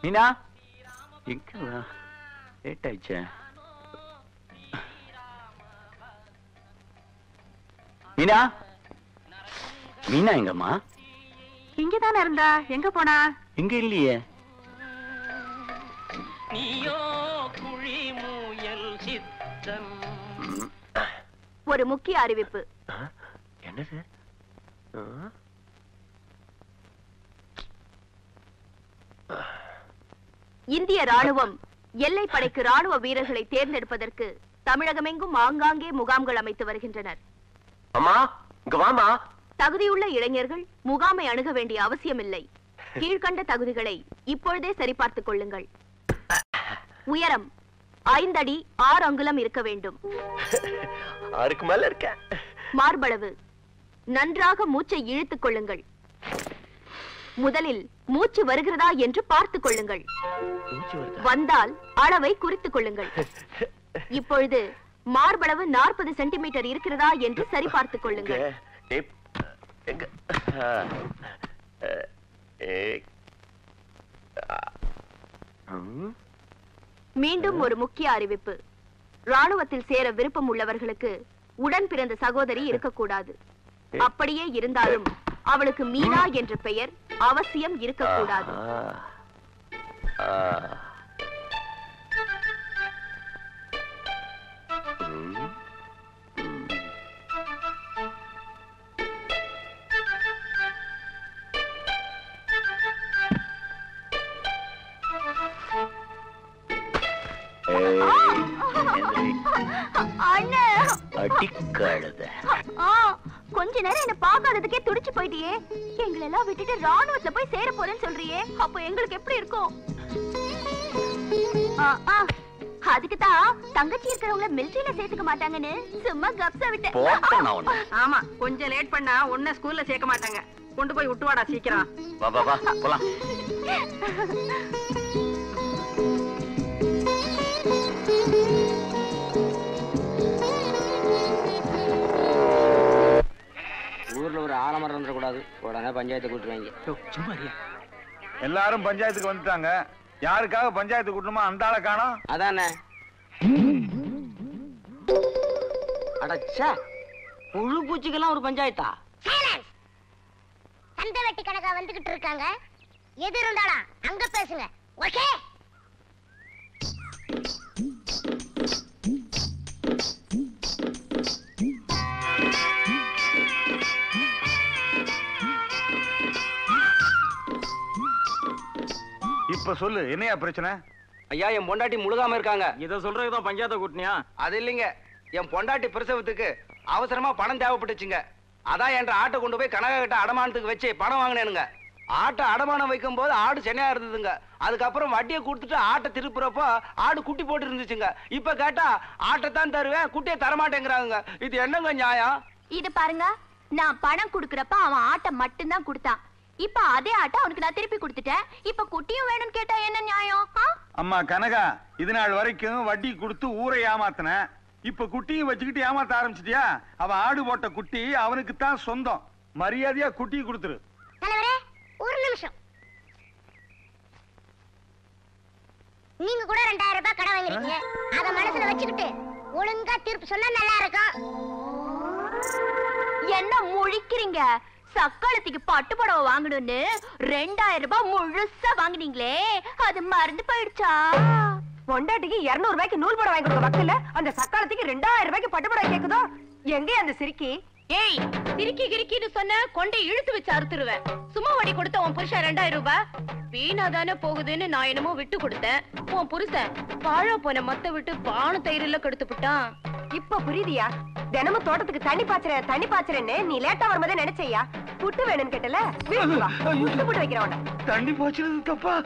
மீனா எங்க லேட் ஆயிடுச்சே மீனா மீனா எங்கம்மா இங்கதானே இருந்தா எங்க போனா இங்க இல்லையே நீயோ குழி முயல் சித்தன் ஒரு முக்கிய அறிவிப்பு என்னது இந்திய ராணுவம் எல்லை படைக்கு ராணுவ வீரர்களை தேர்ந்தெடுப்பதற்கு தமிழகமெங்கும் ஆங்காங்கே முகாம்கள் அமைத்து வருகின்றனர் அம்மா இங்க வாமா தகுதியுள்ள இளைஞர்கள் முகாமை அணுக வேண்டிய அவசியமில்லை கீழ்கண்ட தகுதிகளை இப்பொழுதே சரிபார்த்துக் கொள்ளுங்கள் உயரம் ஐந்தடி ஆறு அங்குலம் இருக்க வேண்டும் ஆறுக்கு மேல இருக்க மார்பளவு நன்றாக மூச்சை இழுத்துக் கொள்ளுங்கள் முதலில் மூச்சு வருகிறதா என்று பார்த்துக் கொள்ளுங்கள் மூச்சு வருதா? வந்தால் அளவை குறித்துக் கொள்ளுங்கள் இப்பொழுது மார்பளவு நாற்பது சென்டிமீட்டர் இருக்கிறதா என்று சரி பார்த்துக் எங்க? கொள்ளுங்கள் டேப். எங்க ஆ. அஹ், ஏய். ஆ. ம். மீண்டும் ஒரு முக்கிய அறிவிப்பு ராணுவத்தில் சேர விருப்பம் உள்ளவர்களுக்கு உடன் பிறந்த சகோதரி இருக்கக்கூடாது அப்படியே இருந்தாலும் அவளுக்கு மீனா என்ற பெயர் அவசியம் இருக்கக்கூடாது ஆ. ஆ. ம். ம். ஏய், எந்திரி. அண்ணே அடிக்கழுத ஆ, கொஞ்ச நேரம் என்ன பார்க்காததுக்கே துடிச்சு போயிட்டியே எங்களை எல்லாம் விட்டுட்டு ராணுவத்துல போய் சேர போறேன்னு சொல்றியே அப்ப எங்களுக்கு எப்படி இருக்கும் ஆ, ஆ, அதுக்கு தான் தங்கச்சி இருக்கிறவங்கள மிலிட்டரியில சேர்த்துக்க மாட்டாங்கன்னு சும்மா கப்சா விட்டேன் போட்டேன் நான் உன்னை. ஆமா கொஞ்சம் லேட் பண்ணா உன்ன ஸ்கூல்ல சேர்க்க மாட்டாங்க கொண்டு போய் விட்டு வாடா சீக்கிரம் வா வா வா போலாம் ஊர்ல ஒரு ஆலமரம் வந்துடக்கூடாது உடனே பஞ்சாயத்தை கூட்டுவாங்க சும்மா இரு. எல்லாரும் பஞ்சாயத்துக்கு வந்துட்டாங்க யாருக்காக பஞ்சாயத்து கூட்டணுமா அந்த ஆளை காணோம் அதானே அடச்சே புழு பூச்சிக்கெல்லாம் ஒரு பஞ்சாயத்தா சைலன்ஸ் சந்தை வெட்டி கணக்கா வந்துகிட்டு இருக்காங்க எது இருந்தாலும் அங்க பேசுங்க ஓகே இப்ப சொல்லு என்னையா பிரச்சனை ஐயா என் பொண்டாட்டி முழுகாம இருக்காங்க இத சொல்றதுதான் பஞ்சாயத்தை கூட்டினியா அது இல்லைங்க என் பொண்டாட்டி பிரசவத்துக்கு அவசரமா பணம் தேவைப்பட்டுச்சுங்க அதான் என்ற ஆட்டை கொண்டு போய் கனகா கிட்ட அடமானத்துக்கு வச்சு பணம் வாங்கினேனுங்க ஆட்டை அடமானம் வைக்கும் போது ஆடு சென்னையா இருந்ததுங்க அதுக்கப்புறம் வட்டியை கொடுத்துட்டு ஆட்டை திருப்புறப்போ ஆடு குட்டி போட்டு இருந்துச்சுங்க இப்ப கேட்டா ஆட்டை தான் தருவேன் குட்டியை தரமாட்டேங்கிறாங்க இது என்னங்க நியாயம் இது பாருங்க நான் பணம் குடுக்கறப்ப அவன் ஆட்டை மட்டும்தான் கொடுத்தான் இப்ப அதே ஆட்டை அவனுக்கு நான் திருப்பி கொடுத்துட்டேன் இப்ப குட்டியும் வேணும்னு கேட்டா என்ன நியாயம் ஆ? அம்மா கனகா இது நாள் வரைக்கும் வட்டி கொடுத்து ஊரை ஏமாத்தின இப்ப குட்டியும் வச்சுக்கிட்டு ஏமாத்த ஆரம்பிச்சிட்டியா அவன் ஆடு போட்ட குட்டி அவனுக்கு தான் சொந்தம் மரியாதையா குட்டி கொடுத்துரு தலைவரே ஒரு நிமிஷம் நீங்க கூட ரெண்டாயிரம் ரூபாய் கடன் வாங்கிருக்கீங்க அத மனசுல வச்சுக்கிட்டு ஒழுங்கா தீர்ப்பு சொன்னா நல்லா இருக்கும் என்ன முழிக்கிறீங்க சக்காலத்துக்கு பட்டு புடவை வாங்கணும்னு ரெண்டாயிரம் ரூபாய் முழுசா வாங்குனீங்களே அது மறந்து போயிடுச்சா பொண்டாட்டிக்கு இருநூறு ரூபாய்க்கு நூல் படம் வாங்கி கொடுக்க வக்கல அந்த சக்காலத்துக்கு ரெண்டாயிரம் ரூபாய்க்கு பட்டு படம் கேக்குதோ எங்க அந்த சிரிக்கி ஏய் திருக்கி கிறுக்கின்னு சொன்ன கொண்டை இழுத்து வச்சு அறுத்துருவேன் சும்மா வடி கொடுத்த உன் புருஷன் ரெண்டாயிரம் ரூபாய் வீணா தானே போகுதுன்னு நான் என்னமோ விட்டு கொடுத்தேன் உன் புருஷன் வாழ போன மத்த விட்டு பானு தயிரில கெடுத்து விட்டான் இப்ப புரியுதியா தினமும் தோட்டத்துக்கு தண்ணி பாய்ச்சற தண்ணி பாய்ச்சறேன்னு நீ லேட்டா வரும்போதே நினைச்சையா புட்டு வேணும்னு கேட்டல வீட்டுக்கு வா புட்டு போட்டு வைக்கிறேன் உன்னை. தண்ணி போச்சுறது தப்பா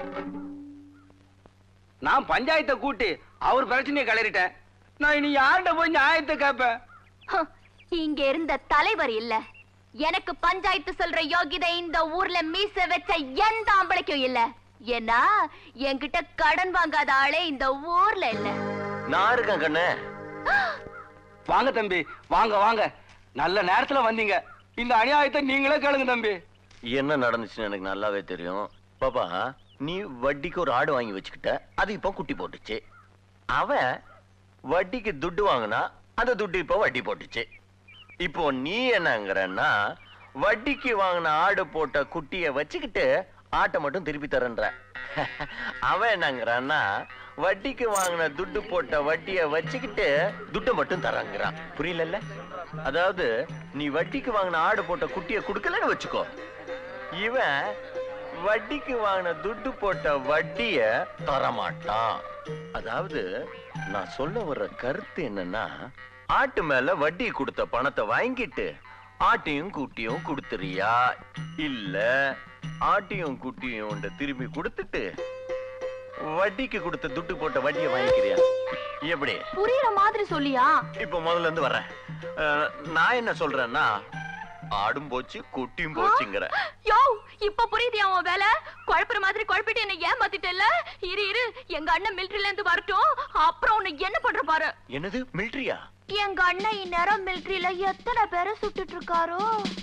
நான் பஞ்சாயத்தை கூட்டி அவர் பிரச்சனையை கிளறிட்டேன் நான் இனி யார்கிட்ட போய் நியாயத்தை கேட்பேன் ஹம், இங்க இருந்த தலைவர் இல்ல எனக்கு பஞ்சாயத்து சொல்ற யோகிதை இந்த ஊர்ல மீச வச்ச எந்த ஆம்பளைக்கும் இல்ல ஏன்னா என்கிட்ட கடன் வாங்காத ஆளே இந்த ஊர்ல இல்ல நான் இருக்கேன் கண்ணு வாங்க தம்பி வாங்க வாங்க நல்ல நேரத்துல வந்தீங்க இந்த அநியாயத்தை நீங்களே கேளுங்க தம்பி என்ன நடந்துச்சுன்னு எனக்கு நல்லாவே தெரியும் பாப்பா நீ வட்டிக்கு ஒரு ஆடு வாங்கி வச்சுக்கிட்ட அது இப்போ குட்டி போட்டுச்சு அவன் வட்டிக்கு துட்டு வாங்கினா அந்த துட்டு இப்போ வட்டி போட்டுச்சு இப்போ நீ என்னங்கறன்னா வட்டிக்கு வாங்கின ஆடு போட்ட குட்டிய வச்சுக்கிட்டு ஆட்டை மட்டும் திருப்பி தரன்ற அவன் என்னங்கறான்னா வட்டிக்கு வாங்கின துட்டு போட்ட வட்டிய வச்சுக்கிட்டு துட்டை மட்டும் தரங்கிறான் புரியலல்ல அதாவது நீ வட்டிக்கு வாங்கின ஆடு போட்ட குட்டிய குடுக்கலன்னு வச்சுக்கோ இவன் வட்டிக்கு வாங்கின துட்டு போட்ட வட்டிய தரமாட்டான் அதாவது நான் சொல்ல வர்ற கருத்து என்னன்னா ஆட்டு மேல வட்டி கொடுத்த பணத்தை வாங்கிட்டு ஆட்டையும் குட்டியும் கொடுத்துறியா இல்ல ஆட்டையும் குட்டியும் உன்ட திரும்பி கொடுத்துட்டு வட்டிக்கு கொடுத்த துட்டு போட்ட வட்டியை வாங்கிக்கிறியா எப்படி புரியுற மாதிரி சொல்லியா இப்ப முதல்ல இருந்து வர்றேன் அஹ், நான் என்ன சொல்றேன்னா ஆடும் போச்சு குட்டியும் போச்சுங்கிற யோ இப்ப புரியுது அவன் வேலை குழப்புற மாதிரி குழப்பிட்டு என்ன ஏமாத்திட்டல இரு இரு எங்க அண்ணன் மிலிட்டரில இருந்து வரட்டும் அப்புறம் உன்னை என்ன பண்ற பாரு என்னது மிலிட்ரியா எங்க அண்ணன் இந்நேரம் மிலிட்டரியில எத்தனை பேரை சுட்டுட்டு இருக்காரோ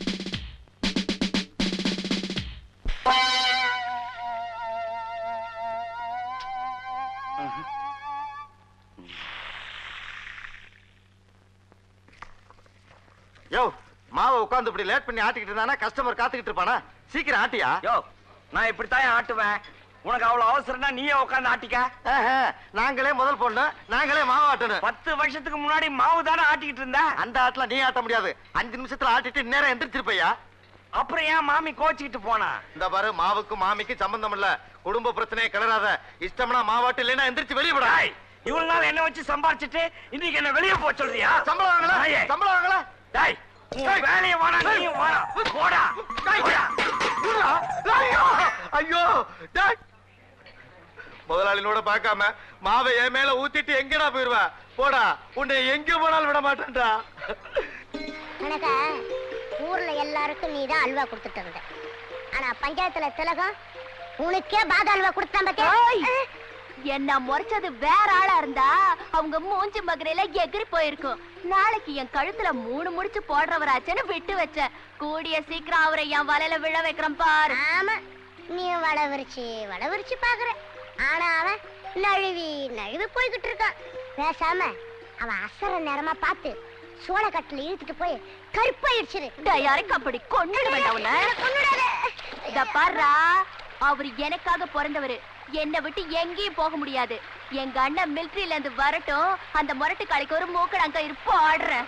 யோ மாவை உட்கார்ந்து இப்படி லேட் பண்ணி ஆட்டிக்கிட்டு இருந்தானா கஸ்டமர் காத்துக்கிட்டு இருப்பானா சீக்கிரம் ஆட்டியா யோ நான் இப்படித்தான் ஆட்டுவேன் உனக்கு அவ்வளவு அவசரம்னா நீயே உட்கார்ந்து ஆட்டிக்க ஆஹா, நாங்களே முதல் பொண்ணு நாங்களே மாவு ஆட்டணும் பத்து வருஷத்துக்கு முன்னாடி மாவு தானே ஆட்டிக்கிட்டு இருந்த அந்த ஆட்டுல நீ ஆட்ட முடியாது அஞ்சு நிமிஷத்துல ஆட்டிட்டு நேரம் எந்திரிச்சிருப்பையா அப்புறம் ஏன் மாமி கோச்சிக்கிட்டு போனா இந்த பாரு மாவுக்கும் மாமிக்கும் சம்பந்தம் இல்ல குடும்ப பிரச்சனையை கிளறாத இஷ்டம்னா மாவாட்டு இல்லைன்னா எந்திரிச்சு வெளியே விடா டேய், இவ்வளவு நாள் என்ன வச்சு சம்பாரிச்சிட்டு இன்னைக்கு என்ன வெளியே போக சொல்றியா சம்பளம் வாங்கல நாயே. சம்பளம் வாங்கல டேய் உன் டேய். வேலையை வாடா நீயும் வாடா போடா போடா. ஐயோ ஐயோ டேய். முதலாளினோட பார்க்காம மாவை என் மேல ஊத்திட்டு எங்கடா போயிருவ போடா உன்னை எங்க போனாலும் விட மாட்டேன்டா கணக்க ஊர்ல எல்லாருக்கும் நீ தான் அல்வா கொடுத்துட்டு இருந்த ஆனா பஞ்சாயத்துல திலகம் உனக்கே பாத அல்வா கொடுத்தான் ஏய்! பாத்தியா என்ன முறைச்சது வேற ஆளா இருந்தா அவங்க மூஞ்சி மகரையில எகிரி போயிருக்கும் நாளைக்கு என் கழுத்துல மூணு முடிச்சு போடுறவராச்சேன்னு விட்டு வச்சேன் கூடிய சீக்கிரம் அவரை என் வலையில விழ வைக்கிறேன் பாரு ஆமா நீ வட விரிச்சு வட விரிச்சு பாக்குற ஆனா அவன் நழுவி நழுவி போய்கிட்டு இருக்கான் பேசாம அவன் அசர நேரமா பார்த்து சோளக்கட்டுல இழுத்துட்டு போய் கருப்பாயிடுச்சு யாருக்கு அப்படி கொண்டுட வேண்டாம் உன்னை. இத பாருடா அவர் எனக்காக பிறந்தவரு என்னை விட்டு எங்கேயும் போக முடியாது எங்க அண்ணன் மிலிட்டரியில இருந்து வரட்டும் அந்த முரட்டு கலைக்கு ஒரு மூக்கடாங்க இருப்போ ஆடுறேன்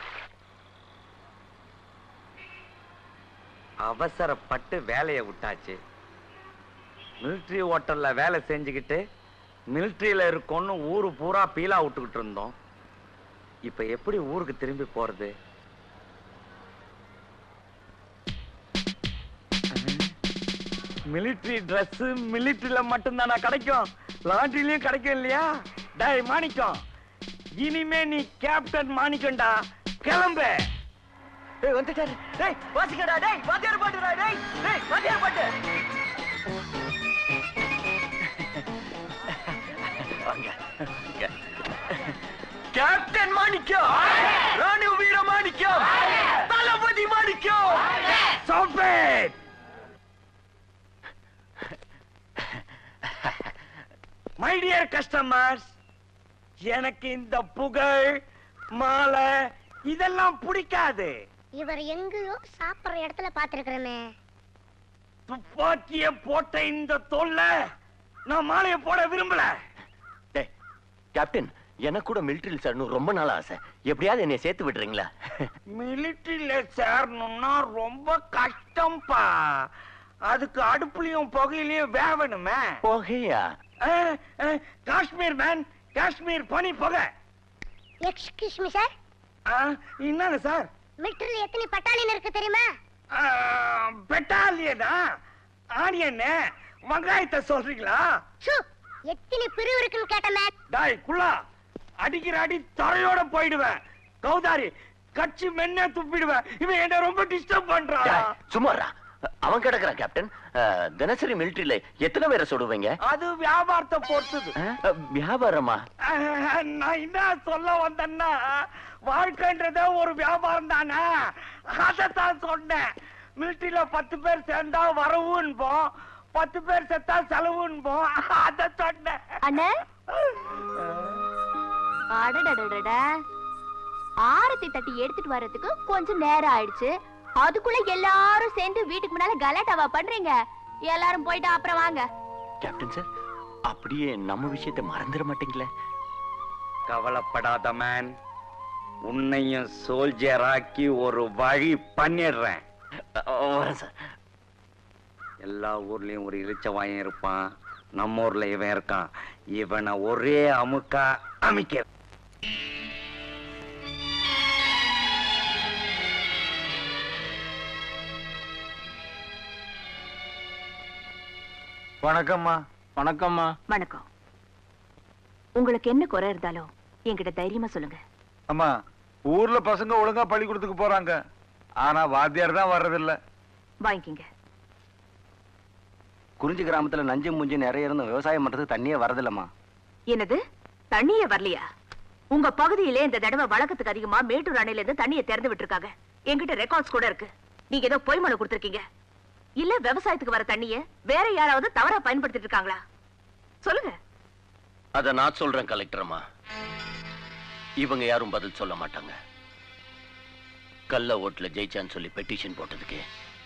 அவசரப்பட்டு வேலையை விட்டாச்சு மிலிட்ரி ஹோட்டல்ல வேலை செஞ்சுக்கிட்டு மிலிட்ரியில இருக்கோன்னு ஊரு பூரா பீலா விட்டுக்கிட்டு இருந்தோம் இப்ப எப்படி ஊருக்கு திரும்பி போறது மிலிட்ரி Dress மிலிட்ரியில மட்டும்தானா கிடைக்கும் லாண்ட்ரிலயும் கிடைக்கும் இல்லையா டேய் மாணிக்கம் இனிமே நீ கேப்டன் மாணிக்கம்டா கிளம்பு டேய் வந்துட்டாரு டேய் வாசிக்கடா டேய் வாத்தியார் பாட்டுடா டேய் டேய் வாத்தியார் பாட்டு வாங்க இங்க. கேப்டன் மாணிக்கம் ராணுவ வீர மாணிக்கம் தளபதி Manikkam Stop it! My dear customers எனக்கு இந்த புகழ் மாலை இதெல்லாம் பிடிக்காது இவர் எங்கேயோ சாப்பிடுற இடத்துல பாத்துருக்கிறோமே துப்பாக்கிய போட்ட இந்த தோல்ல நான் மாலையை போட விரும்பல டேய் கேப்டன் எனக்கு கூட மிலிட்டரியில் சேரணும் ரொம்ப நாள் ஆசை எப்படியாவது என்னை சேர்த்து விடுறீங்களா மிலிட்டரியில சேரணும்னா ரொம்ப கஷ்டம்பா அதுக்கு அடுப்புலயும் புகையிலயும் வேவணுமே போகையா அஹ், அஹ், காஷ்மீர் மேன் காஷ்மீர் பனி புகை எக்ஸ்கியூஸ் மீ சார் அஹ், என்னங்க சார் மிலிட்டரியில் எத்தனை பட்டாளியன் இருக்கு தெரியுமா பெட்டாலியனா ஆனியன்னு வெங்காயத்தை சொல்றீங்களா சு எத்தனை பிரிவு இருக்குன்னு கேட்டேன் மேம் டாய் குள்ளா அடிக்கிற அடி தரையோட போயிடுவேன் கௌதாரி கட்சி மென்ன துப்பிடுவேன் இவன் என்ன ரொம்ப டிஸ்டர்ப் பண்றான் டேய், சும்மாரா அவன் கிடக்குறான் கேப்டன் அஹ், தினசரி மிலிட்டரியில எத்தனை பேரை சுடுவீங்க அது வியாபாரத்தை பொறுத்தது அஹ், வியாபாரமா அஹ், நான் என்ன சொல்ல வந்தேன்னா வாழ்க்கைன்றதே ஒரு வியாபாரம் தானே அதைத்தான் சொன்னேன் மிலிட்டரியில பத்து பேர் சேர்ந்தா வரவுன்போம் பத்து பேர் செத்தா செலவுன்னு அத சொன்னேன் அண்ணே அடடடடட ஆரத்தி தட்டி எடுத்துட்டு வர்றதுக்கு கொஞ்சம் நேரம் ஆயிடுச்சு அதுக்குள்ள எல்லாரும் சேர்ந்து வீட்டுக்கு முன்னால கலாட்டாவா பண்றீங்க எல்லாரும் போயிட்டு அப்புறம் வாங்க கேப்டன் சார் அப்படியே நம்ம விஷயத்தை மறந்துட மாட்டீங்களே கவலைப்படாத மேன் உன்னையும் சோல்ஜராக்கி ஒரு வழி பண்ணிடுறேன் வரேன் சார் எல்லா ஊர்லயும் ஒரு இளிச்சவாயன் இருப்பான் நம்ம ஊர்ல இவன் இருக்கான் இவனை ஒரே அமுக்கா அமைக்க வணக்கம்மா வணக்கம்மா வணக்கம் உங்களுக்கு என்ன குறை இருந்தாலும் என்கிட்ட தைரியமா சொல்லுங்க அம்மா ஊர்ல பசங்க ஒழுங்கா பள்ளிக்கூடத்துக்கு போறாங்க ஆனா வாத்தியார் தான் வர்றதில்ல வாங்கிக்கிங்க குறிஞ்சி கிராமத்துல நஞ்சு முஞ்சு நிறைய இருந்தும் விவசாயம் பண்றது தண்ணியே வரதில்லம்மா என்னது தண்ணியே வரலையா உங்க பகுதியிலே இந்த தடவை வழக்கத்துக்கு அதிகமா மேட்டூர் அணையில இருந்து தண்ணியை திறந்து விட்டுருக்காங்க என்கிட்ட ரெக்கார்ட்ஸ் கூட இருக்கு நீங்க ஏதோ பொய் மனு கொடுத்திருக்கீங்க இல்ல விவசாயத்துக்கு வர தண்ணிய வேற யாராவது தவறா பயன்படுத்திட்டு இருக்காங்களா சொல்லுங்க அத நான் சொல்றேன் கலெக்டரம்மா இவங்க யாரும் பதில் சொல்ல மாட்டாங்க கள்ள ஓட்டுல ஜெயிச்சான்னு சொல்லி பெட்டிஷன் போட்டதுக்கு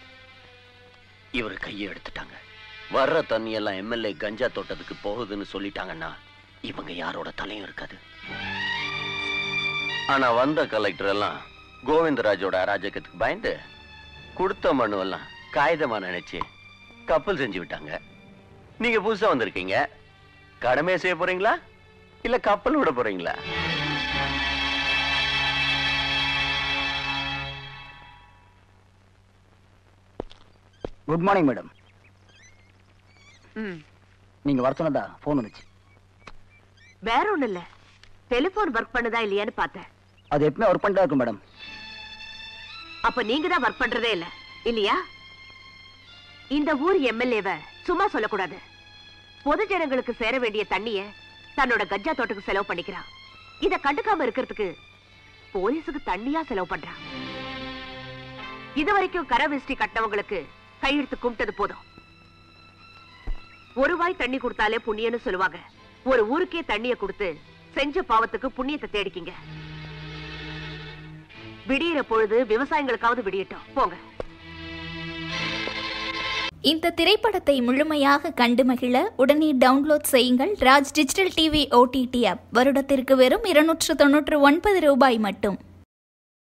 இவர் கையை எடுத்துட்டாங்க வர்ற தண்ணி எல்லாம் எம்எல்ஏ கஞ்சா தோட்டத்துக்கு போகுதுன்னு சொல்லிட்டாங்கன்னா இவங்க யாரோட தலையும் இருக்காது ஆனா வந்த கலெக்டர் எல்லாம் கோவிந்தராஜோட அராஜகத்துக்கு பயந்து கொடுத்த மனு எல்லாம் காகிதமா நினைச்சு கப்பல் செஞ்சு விட்டாங்க நீங்க புதுசா வந்திருக்கீங்க கடமையை செய்ய போறீங்களா இல்ல கப்பல் விட போறீங்களா குட் மார்னிங் மேடம் ம் நீங்க வர சொன்னதா போன் வந்துச்சு வேற ஒண்ணு இல்ல டெலிபோன் ஒர்க் பண்ணுதா இல்லையான்னு பார்த்தேன் அது எப்பவுமே ஒர்க் பண்ணிட்டா இருக்கும் மேடம் அப்ப நீங்க தான் ஒர்க் பண்றதே இல்ல இல்லையா இந்த ஊர் எம்எல்ஏவ சும்மா சொல்லக்கூடாது பொது ஜனங்களுக்கு சேர வேண்டிய தண்ணிய தன்னோட கஞ்சா தோட்டத்துக்கு செலவு பண்ணிக்கிறான் இத கண்டுக்காம இருக்கிறதுக்கு போலீஸுக்கு தண்ணியா செலவு பண்றான் இது வரைக்கும் கரை விஸ்டி கட்டவங்களுக்கு கையெழுத்து கும்பிட்டது போதும் ஒரு வாய் தண்ணி கொடுத்தாலே புண்ணியன்னு சொல்லுவாங்க ஒரு ஊருக்கே தண்ணிய கொடுத்து செஞ்ச பாவத்துக்கு புண்ணியத்தை தேடிக்கிங்க விடியிற பொழுது விவசாயிகளுக்காவது விடியட்டும் போங்க இந்த திரைப்படத்தை முழுமையாக கண்டு மகிழ உடனே டவுன்லோட் செய்யுங்கள் Raj digital TV OTT app வருடத்திற்கு வெறும் இருநூற்று தொன்னூற்று ஒன்பது ரூபாய் மட்டும்